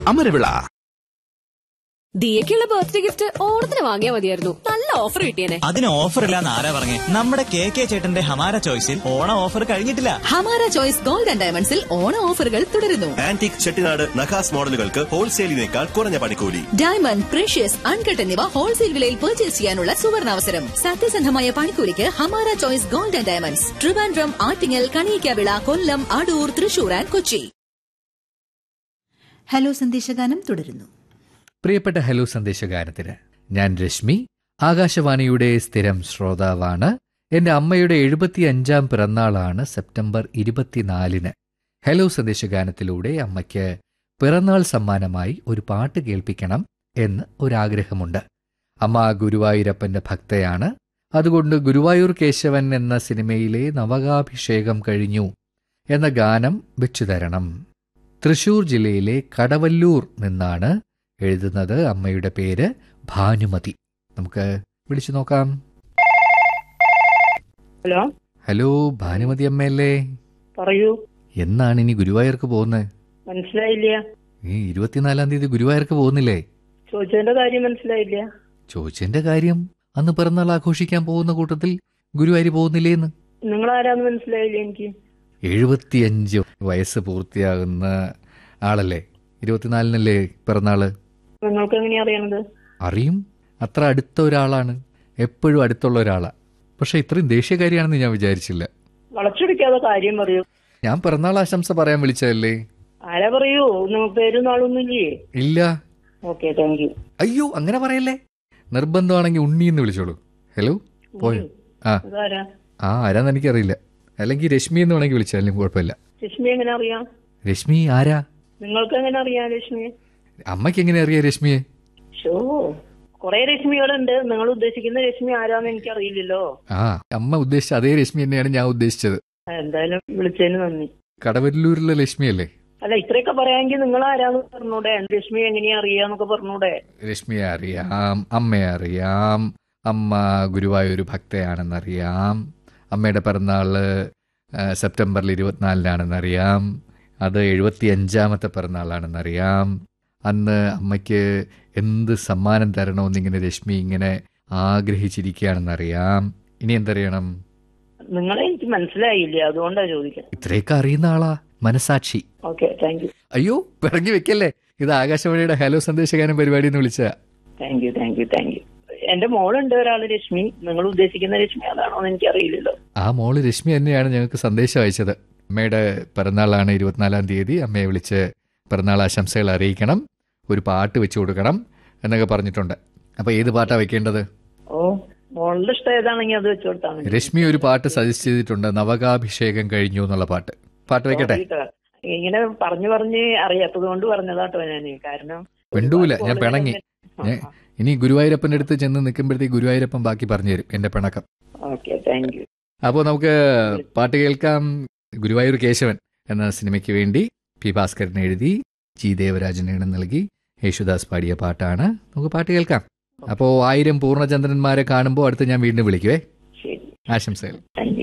Amaravila ദിയക്കുള്ള birthday gift ഓണത്തിന് വാങ്ങിയാൽ മതിയായിരുന്നു നല്ല ഓഫർ കിട്ടിയേനെ അതിന് ഓഫർ ഇല്ലാന്ന് ആരാ പറഞ്ഞേ നമ്മുടെ കെ കെ ചേട്ടന്റെ ഹമാര ചോയ്സിൽ ഓണം ഓഫർ കഴിഞ്ഞിട്ടില്ല ഹമാര ചോയ്സ് ഗോൾഡ് ആൻഡ് ഡയമണ്ട്സിൽ ഓണ ഓഫറുകൾ തുടരുന്നു ആന്റിക് ചെട്ടിനാട് നഖാസ് മോഡലുകൾക്ക് ഹോൾസെയിലിനേക്കാൾ കുറഞ്ഞ പണിക്കൂലി ഡയമണ്ട് പ്രഷ്യസ് അൺകട്ട് എന്നിവ ഹോൾസെയിൽ വിലയിൽ പർച്ചേസ് ചെയ്യാനുള്ള സുവർണാവസരം സത്യസന്ധമായ പണിക്കൂലിക്ക് Hamara choice gold and diamonds Trivandrum Attingal Kaniyakavila Kollam Adoor Thrissur and Kochi hello സന്ദേശഗാനം തുടരുന്നു പ്രിയപ്പെട്ട ഹലോ സന്ദേശഗാനത്തിന് ഞാൻ രശ്മി ആകാശവാണിയുടെ സ്ഥിരം ശ്രോതാവാണ് എന്റെ അമ്മയുടെ എഴുപത്തിയഞ്ചാം പിറന്നാളാണ് സെപ്റ്റംബർ ഇരുപത്തിനാലിന് ഹലോ സന്ദേശഗാനത്തിലൂടെ അമ്മയ്ക്ക് പിറന്നാൾ സമ്മാനമായി ഒരു പാട്ട് കേൾപ്പിക്കണം എന്ന് ഒരാഗ്രഹമുണ്ട് അമ്മ ഗുരുവായൂരപ്പന്റെ ഭക്തയാണ് അതുകൊണ്ട് ഗുരുവായൂർ കേശവൻ എന്ന സിനിമയിലെ നവകാഭിഷേകം കഴിഞ്ഞു എന്ന ഗാനം വെച്ചു തരണം തൃശൂർ ജില്ലയിലെ കടവല്ലൂർ നിന്നാണ് എഴുതുന്നത് അമ്മയുടെ പേര് ഭാനുമതി നമുക്ക് വിളിച്ചു നോക്കാം ഹലോ ഹലോ ഭാനുമതി അമ്മയല്ലേ പറയൂ എന്നാണ് ഇനി ഗുരുവായൂർക്ക് പോകുന്നത് മനസ്സിലായില്ല ഈ ഇരുപത്തിനാലാം തീയതി ഗുരുവായൂർക്ക് പോകുന്നില്ലേ ചോദിച്ചതിന്റെ കാര്യം മനസ്സിലായില്ല ചോദിച്ചതിന്റെ കാര്യം അന്ന് പിറന്നാൾ ആഘോഷിക്കാൻ പോകുന്ന കൂട്ടത്തിൽ ഗുരുവായൂർ പോകുന്നില്ലേന്ന് നിങ്ങൾ ആരാന്ന് മനസ്സിലായില്ല എനിക്ക് എഴുപത്തിയഞ്ച് വയസ്സ് പൂർത്തിയാകുന്ന ആളല്ലേ ഇരുപത്തിനാലിനല്ലേ പിറന്നാള് നിങ്ങൾക്ക് എങ്ങനെയാ അറിയണത് അറിയും അത്ര അടുത്ത ഒരാളാണ് എപ്പോഴും അടുത്തുള്ള ഒരാളാ പക്ഷെ ഇത്രയും ദേഷ്യക്കാരിയാണെന്ന് ഞാൻ വിചാരിച്ചില്ല വളച്ചൊടിക്കാതെ കാര്യം പറയൂ ഞാൻ പിറന്നാൾ ആശംസ പറയാൻ വിളിച്ചതല്ലേ ആരാ പറയൂ നിങ്ങൾക്ക് പേരും നാളൊന്നും ഇല്ലേ ഇല്ല ഓക്കെ താങ്ക് യു അയ്യോ അങ്ങനെ പറയല്ലേ നിർബന്ധമാണെങ്കിൽ ഉണ്ണി എന്ന് വിളിച്ചോളൂ ഹലോ പോയോ ആ ഇതാരാ ആ ആരാന്ന് എനിക്കറിയില്ല അല്ലെങ്കിൽ രശ്മി എന്ന് വേണമെങ്കിൽ വിളിച്ചാലും കുഴപ്പമില്ല രശ്മി എങ്ങനെ അറിയാം രശ്മി ആരാ നിങ്ങൾക്ക് എങ്ങനെ അറിയാം രശ്മിയെ അമ്മയ്ക്ക് എങ്ങനെ അറിയാം രശ്മിയെ ഷോ കുറെ രശ്മികളുണ്ട് നിങ്ങൾ ഉദ്ദേശിക്കുന്ന രശ്മി ആരാന്ന് എനിക്ക് അറിയില്ലല്ലോ ആ അമ്മ ഉദ്ദേശിച്ച അതേ രശ്മി തന്നെയാണ് ഞാൻ ഉദ്ദേശിച്ചത് എന്തായാലും വിളിച്ചതിന് നന്ദി കടവല്ലൂരിലെ ലക്ഷ്മിയല്ലേ അല്ല ഇത്രയൊക്കെ പറയാമെങ്കിൽ നിങ്ങൾ ആരാന്ന് പറഞ്ഞൂടെ രശ്മി എങ്ങനെയാ അറിയാന്നൊക്കെ പറഞ്ഞൂടെ രശ്മിയെ അറിയാം അമ്മയെ അറിയാം അമ്മ ഗുരുവായൂർ ഭക്തയാണെന്നറിയാം അമ്മയുടെ പിറന്നാള് ആ, സെപ്റ്റംബറിൽ ഇരുപത്തിനാലിനാണെന്നറിയാം അത് എഴുപത്തി അഞ്ചാമത്തെ പിറന്നാളാണെന്നറിയാം അന്ന് അമ്മയ്ക്ക് എന്ത് സമ്മാനം തരണമെന്ന് ഇങ്ങനെ രശ്മി ഇങ്ങനെ ആഗ്രഹിച്ചിരിക്കുകയാണെന്നറിയാം ഇനി എന്തറിയണം നിങ്ങളെ എനിക്ക് മനസ്സിലായില്ല അതുകൊണ്ടാ ചോദിക്കുന്നത് ഇത്രയൊക്കെ അറിയുന്ന ആളാ മനസാക്ഷി ഓക്കെ താങ്ക് യു അയ്യോ പിറങ്ങി വെക്കല്ലേ ഇത് ആകാശവാണിയുടെ ഹലോ സന്ദേശഗാനം പരിപാടി എന്ന് വിളിച്ച thank you thank you thank you എന്റെ മോളുണ്ട് ഒരാള് രശ്മി നിങ്ങൾ ഉദ്ദേശിക്കുന്ന രശ്മി അതാണോ എന്ന് എനിക്കറിയില്ലല്ലോ ആ മോള് രശ്മി തന്നെയാണ് ഞങ്ങൾക്ക് സന്ദേശം അയച്ചത് അമ്മയുടെ പിറന്നാളാണ് ഇരുപത്തിനാലാം തീയതി അമ്മയെ വിളിച്ച് പിറന്നാൾ ആശംസകൾ അറിയിക്കണം ഒരു പാട്ട് വെച്ചു കൊടുക്കണം എന്നൊക്കെ പറഞ്ഞിട്ടുണ്ട് അപ്പൊ ഏത് പാട്ടാ വെക്കേണ്ടത് ഓ മോളുടെ ഇഷ്ടം ഏതാണെങ്കിൽ അത് വെച്ചു കൊടുത്താൽ മതി രശ്മി ഒരു പാട്ട് സജസ്റ്റ് ചെയ്തിട്ടുണ്ട് നവകാഭിഷേകം കഴിഞ്ഞു എന്നുള്ള പാട്ട് പാട്ട് വെക്കട്ടെ കേട്ടോ. ഇങ്ങനെ പറഞ്ഞു പറഞ്ഞ് അറിയാത്തത് കൊണ്ട് പറഞ്ഞതാട്ടോ ഞാൻ കാരണം മിണ്ടൂല, ഞാൻ ഒരുപാട് പിണങ്ങി. ആ, ഞാൻ- ഇനി ഗുരുവായൂരപ്പന്റെ അടുത്ത് ചെന്ന് നിൽക്കുമ്പോഴത്തേക്ക് ഗുരുവായൂരപ്പൻ ബാക്കി പറഞ്ഞു തരും എന്റെ പിണക്കം ഓക്കെ താങ്ക് യു അപ്പോൾ നമുക്ക് പാട്ട് കേൾക്കാം ഗുരുവായൂർ കേശവൻ എന്ന സിനിമയ്ക്ക് വേണ്ടി പി ഭാസ്കരൻ എഴുതി ജി ദേവരാജൻ ഈണം നൽകി യേശുദാസ് പാടിയ പാട്ടാണ് നമുക്ക് പാട്ട് കേൾക്കാം അപ്പോൾ ആയിരം പൂർണ്ണചന്ദ്രന്മാരെ കാണുമ്പോൾ അടുത്ത് ഞാൻ വീണ്ടും വിളിക്കുവേ ശരി ആശംസകൾ താങ്ക് യു